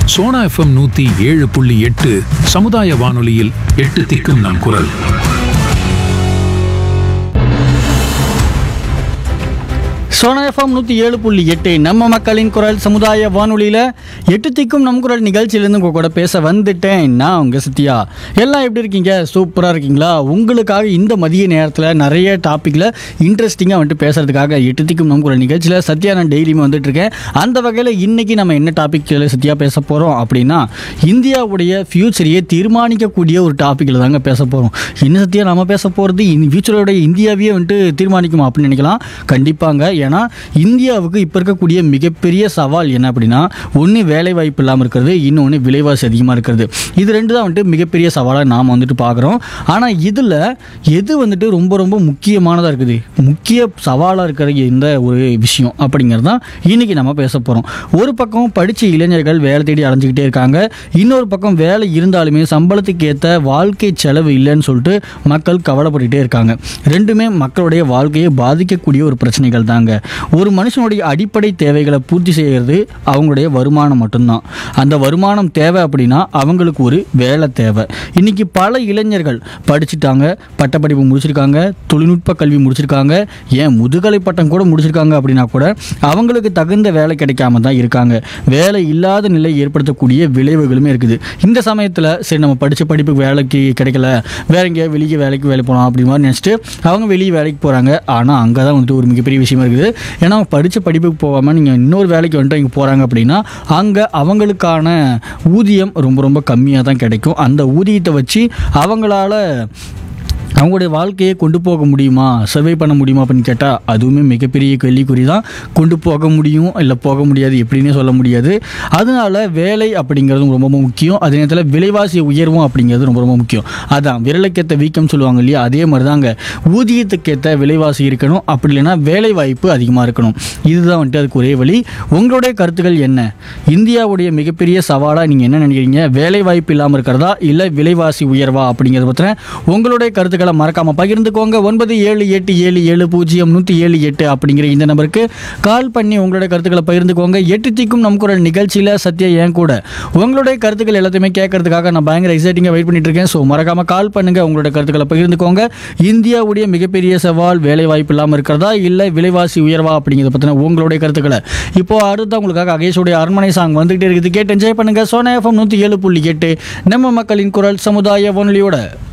Sona FM நூத்தி ஏழு புள்ளி எட்டு சமுதாய வானொலியில் எட்டு திக்கும் நம் குரல் சோனா எஃப்எம் நூற்றி ஏழு புள்ளி எட்டு நம்ம மக்களின் குரல் சமுதாய வானொலியில் எட்டு திக்கும் நம் குரல் நிகழ்ச்சியிலேருந்து உங்கள் கூட பேச வந்துட்டேன் நான் உங்கள் சத்யா எல்லாம் எப்படி இருக்கீங்க சூப்பராக இருக்கீங்களா உங்களுக்காக இந்த மதிய நேரத்தில் நிறைய டாப்பிக்கில் இன்ட்ரெஸ்டிங்காக வந்துட்டு பேசுறதுக்காக எட்டு திக்கும் நம் குரல் நிகழ்ச்சியில் சத்யா நான் டெய்லியுமே வந்துட்டு இருக்கேன் அந்த வகையில் இன்னைக்கு நம்ம என்ன டாபிக் சத்யா பேச போகிறோம் அப்படின்னா இந்தியாவுடைய ஃப்யூச்சரையே தீர்மானிக்கக்கூடிய ஒரு டாப்பிக்கில் தாங்க பேச போகிறோம் என்ன சத்யா நம்ம பேச போகிறது ஃப்யூச்சரோட இந்தியாவையே வந்துட்டு தீர்மானிக்குமா அப்படின்னு நினைக்கலாம் கண்டிப்பாங்க ஏன்னா இந்தியாவுக்கு இப்போ இருக்கக்கூடிய மிகப்பெரிய சவால் என்ன அப்படின்னா ஒன்று வேலை வாய்ப்பு இல்லாமல் இருக்கிறது இன்னொன்று விலைவாசி அதிகமாக இருக்கிறது இது ரெண்டு தான் வந்துட்டு மிகப்பெரிய சவாலாக நாம் வந்துட்டு பார்க்குறோம் ஆனால் இதில் எது வந்துட்டு ரொம்ப ரொம்ப முக்கியமானதாக இருக்குது முக்கிய சவாலாக இருக்கிற இந்த ஒரு விஷயம் அப்படிங்கிறது தான் இன்றைக்கி நம்ம பேச போகிறோம் ஒரு பக்கம் படித்த இளைஞர்கள் வேலை தேடி அலைஞ்சிக்கிட்டே இருக்காங்க இன்னொரு பக்கம் வேலை இருந்தாலுமே சம்பளத்துக்கு ஏற்ற வாழ்க்கை செலவு இல்லைன்னு சொல்லிட்டு மக்கள் கவலைப்பட்டுட்டே இருக்காங்க ரெண்டுமே மக்களுடைய வாழ்க்கையை பாதிக்கக்கூடிய ஒரு பிரச்சனைகள் தாங்க ஒரு மனுஷனுடைய அடிப்படை தேவைகளை பூர்த்தி செய்கிறது அவங்களுடைய வருமானம் மட்டும்தான் அந்த வருமானம் தேவை அப்படின்னா அவங்களுக்கு ஒரு வேலை தேவை இன்னைக்கு பல இளைஞர்கள் படிச்சுட்டாங்க பட்டப்படிப்பு முடிச்சிருக்காங்க தொழில்நுட்ப கல்வி முடிச்சிருக்காங்க ஏன் முதுகலை பட்டம் கூட முடிச்சிருக்காங்க அப்படின்னா கூட அவங்களுக்கு தகுந்த வேலை கிடைக்காம தான் இருக்காங்க வேலை இல்லாத நிலை ஏற்படுத்தக்கூடிய விளைவுகளுமே இருக்குது இந்த சமயத்தில் சரி நம்ம படித்த படிப்பு வேலைக்கு கிடைக்கல வேற எங்கேயாவது வெளியே வேலைக்கு வேலை போகலாம் அப்படி மாதிரி நினச்சிட்டு அவங்க வெளியே வேலைக்கு போகிறாங்க ஆனால் அங்கே தான் வந்துட்டு ஒரு மிகப்பெரிய விஷயமா இருக்குது ஏன்னா அவங்க படித்த படிப்புக்கு போகாமல் நீங்கள் இன்னொரு வேலைக்கு வந்துட்டு இங்கே போகிறாங்க அப்படின்னா அங்கே அவங்களுக்கான ஊதியம் ரொம்ப ரொம்ப கம்மியாக தான் கிடைக்கும் அந்த ஊதியத்தை வச்சு அவங்களால அவங்களுடைய வாழ்க்கையை கொண்டு போக முடியுமா சர்வை பண்ண முடியுமா அப்படின்னு கேட்டால் அதுவுமே மிகப்பெரிய கேள்விக்குறி தான் கொண்டு போக முடியும் இல்லை போக முடியாது எப்படின்னே சொல்ல முடியாது அதனால வேலை அப்படிங்கிறதும் ரொம்ப ரொம்ப முக்கியம் அதே நேரத்தில் விலைவாசி உயர்வும் அப்படிங்கிறது ரொம்ப ரொம்ப முக்கியம் அதான் விரலுக்கேற்ற வீக்கம் சொல்லுவாங்க இல்லையா அதே மாதிரி தாங்க ஊதியத்துக்கேற்ற விலைவாசி இருக்கணும் அப்படி இல்லைன்னா வேலை வாய்ப்பு அதிகமாக இருக்கணும் இதுதான் வந்துட்டு அதுக்கு ஒரே வழி உங்களுடைய கருத்துக்கள் என்ன இந்தியாவுடைய மிகப்பெரிய சவாலாக நீங்கள் என்ன நினைக்கிறீங்க வேலை வாய்ப்பு இல்லாமல் இருக்கிறதா இல்லை விலைவாசி உயர்வா அப்படிங்கிறத பற்றின உங்களுடைய கருத்துக்களை மறக்காமல் பகிர்ந்துக்கோங்க ஒன்பது ஏழு எட்டு ஏழு ஏழு பூஜ்ஜியம் நூற்றி ஏழு எட்டு அப்படிங்கிற இந்த நம்பருக்கு கால் பண்ணி உங்களுடைய கருத்துக்களை பகிர்ந்துக்கோங்க எட்டு திக்கும் நம் குரல் நிகழ்ச்சியில் சத்யா ஏன் கூட உங்களுடைய கருத்துக்கள் எல்லாத்தையுமே கேட்கறதுக்காக நான் பயங்கர எக்ஸைட்டிங்காக வெயிட் பண்ணிட்டு இருக்கேன் ஸோ மறக்காமல் கால் பண்ணுங்க உங்களுடைய கருத்துக்களை பகிர்ந்துக்கோங்க இந்தியாவுடைய மிகப்பெரிய சவால் வேலை வாய்ப்பு இல்லாமல் இருக்கிறதா இல்லை விலைவாசி உயர்வா அப்படிங்கிறத பற்றின உங்களுடைய கருத்துக்களை இப்போ அடுத்த உங்களுக்காக அகேஷோடைய அரண்மனை சாங் வந்துகிட்டே இருக்குது கேட்டு என்ஜாய் பண்ணுங்க சோனா எஃப்எம் நூற்றி ஏழு புள்ளி எட்டு நம்ம மக்களின் குரல் சமுதாய வானொலியோட